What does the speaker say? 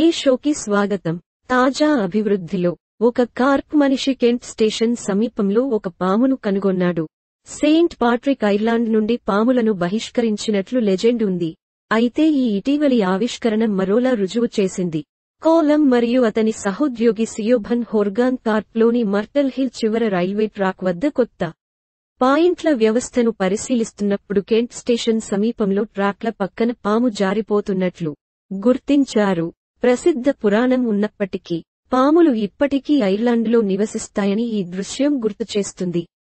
షోకి స్వాగతం తాజా అభివృద్ధిలో ఒక కార్ప్ మనిషి కెంట్ స్టేషన్ సమీపంలో ఒక పామును కనుగొన్నాడు సెయింట్ పాట్రిక్ ఐర్లాండ్ నుండి పాములను బహిష్కరించినట్లు లెజెండ్ ఉంది అయితే ఈ ఇటీవలి ఆవిష్కరణ మరోలా రుజువు చేసింది కోలం మరియు అతని సహోద్యోగి సియోభన్ హోర్గాన్ కార్ప్లోని మర్టల్ హిల్ చివర రైల్వే ట్రాక్ వద్ద కొత్త పాయింట్ల వ్యవస్థను పరిశీలిస్తున్నప్పుడు కెంట్ స్టేషన్ సమీపంలో ట్రాక్ల పక్కన పాము జారిపోతున్నట్లు గుర్తించారు ప్రసిద్ధ పురాణం ఉన్నప్పటికీ పాములు ఇప్పటికీ ఐర్లాండ్లో నివసిస్తాయని ఈ దృశ్యం గుర్తుచేస్తుంది